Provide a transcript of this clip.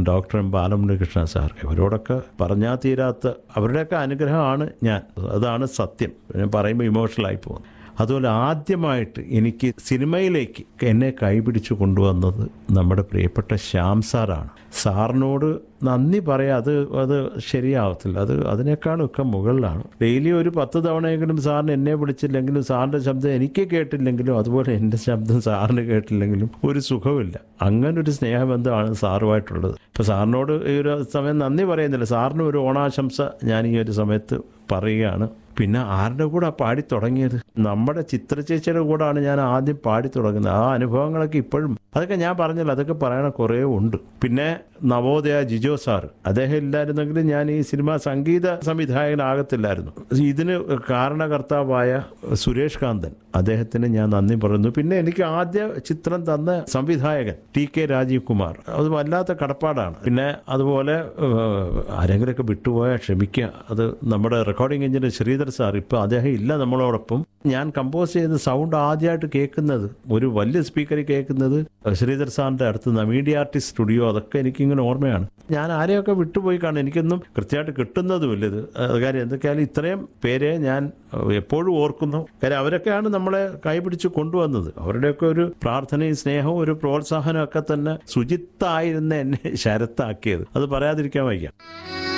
doctor M ബാലമുരകൃഷ്ണ sir ഇവരോടൊക്കെ പറഞ്ഞാൽ തീരാത്ത അവരുടെയൊക്കെ അനുഗ്രഹമാണ് ഞാൻ അതാണ് സത്യം ഞാൻ പറയുമ്പോൾ ഇമോഷണലായി പോകുന്നു അതുപോലെ ആദ്യമായിട്ട് എനിക്ക് സിനിമയിലേക്ക് എന്നെ കൈപിടിച്ചു കൊണ്ടുവന്നത് നമ്മുടെ പ്രിയപ്പെട്ട ശ്യാം സാറാണ് സാറിനോട് നന്ദി പറയാം അത് അത് ശരിയാവത്തില്ല അത് അതിനേക്കാളൊക്കെ മുകളിലാണ് ഡെയിലി ഒരു പത്ത് തവണയെങ്കിലും സാറിന് എന്നെ വിളിച്ചില്ലെങ്കിലും സാറിൻ്റെ ശബ്ദം എനിക്ക് കേട്ടില്ലെങ്കിലും അതുപോലെ എൻ്റെ ശബ്ദം സാറിന് കേട്ടില്ലെങ്കിലും ഒരു സുഖമില്ല അങ്ങനെ ഒരു സ്നേഹബന്ധമാണ് സാറുമായിട്ടുള്ളത് ഇപ്പോൾ സാറിനോട് ഈ ഒരു സമയം നന്ദി പറയുന്നില്ല സാറിന് ഒരു ഓണാശംസ ഞാൻ ഈ ഒരു സമയത്ത് പറയുകയാണ് പിന്നെ ആരുടെ കൂടെ പാടി തുടങ്ങിയത് നമ്മുടെ ചിത്ര ചേച്ചിയുടെ കൂടാണ് ഞാൻ ആദ്യം പാടി തുടങ്ങുന്നത് ആ അനുഭവങ്ങളൊക്കെ ഇപ്പോഴും അതൊക്കെ ഞാൻ പറഞ്ഞല്ലോ അതൊക്കെ പറയണ കുറേ ഉണ്ട് പിന്നെ നവോദയ ജിജോ സാർ അദ്ദേഹം ഇല്ലായിരുന്നെങ്കിൽ ഞാൻ ഈ സിനിമ സംഗീത സംവിധായകനാകത്തില്ലായിരുന്നു ഇതിന് കാരണകർത്താവായ സുരേഷ് കാന്തൻ അദ്ദേഹത്തിന് ഞാൻ നന്ദി പറയുന്നു പിന്നെ എനിക്ക് ആദ്യ ചിത്രം തന്ന സംവിധായകൻ ടി കെ രാജീവ് കുമാർ അത് വല്ലാത്ത കടപ്പാടാണ് പിന്നെ അതുപോലെ ഏഹ്, ആരെങ്കിലുമൊക്കെ വിട്ടുപോയാൽ ക്ഷമിക്കുക അത് നമ്മുടെ റെക്കോർഡിംഗ് എഞ്ചിനീയർ ശ്രീധർ സാർ ഇപ്പോൾ അദ്ദേഹം ഇല്ല നമ്മളോടൊപ്പം ഞാൻ കമ്പോസ് ചെയ്ത സൗണ്ട് ആദ്യമായിട്ട് കേൾക്കുന്നത് ഒരു വലിയ സ്പീക്കറിൽ കേൾക്കുന്നത് ശ്രീധർ സാറിൻ്റെ അടുത്ത് നിന്ന് മീഡിയ ആർട്ടിസ്റ്റ് സ്റ്റുഡിയോ അതൊക്കെ എനിക്കിങ്ങനെ ഓർമ്മയാണ് ഞാൻ ആരെയൊക്കെ വിട്ടുപോയി കാണും എനിക്കൊന്നും കൃത്യമായിട്ട് കിട്ടുന്നതുമില്ല ഇത് അത് കാര്യം എന്തൊക്കെയായാലും ഇത്രയും പേരെ ഞാൻ എപ്പോഴും ഓർക്കുന്നു കാര്യം അവരൊക്കെയാണ് നമ്മളെ കൈപിടിച്ച് കൊണ്ടുവന്നത് അവരുടെയൊക്കെ ഒരു പ്രാർത്ഥനയും സ്നേഹവും ഒരു പ്രോത്സാഹനവും ഒക്കെ തന്നെ ശുചിത്തായിരുന്ന എന്നെ ശരത്താക്കിയത് അത് പറയാതിരിക്കാൻ വയ്യ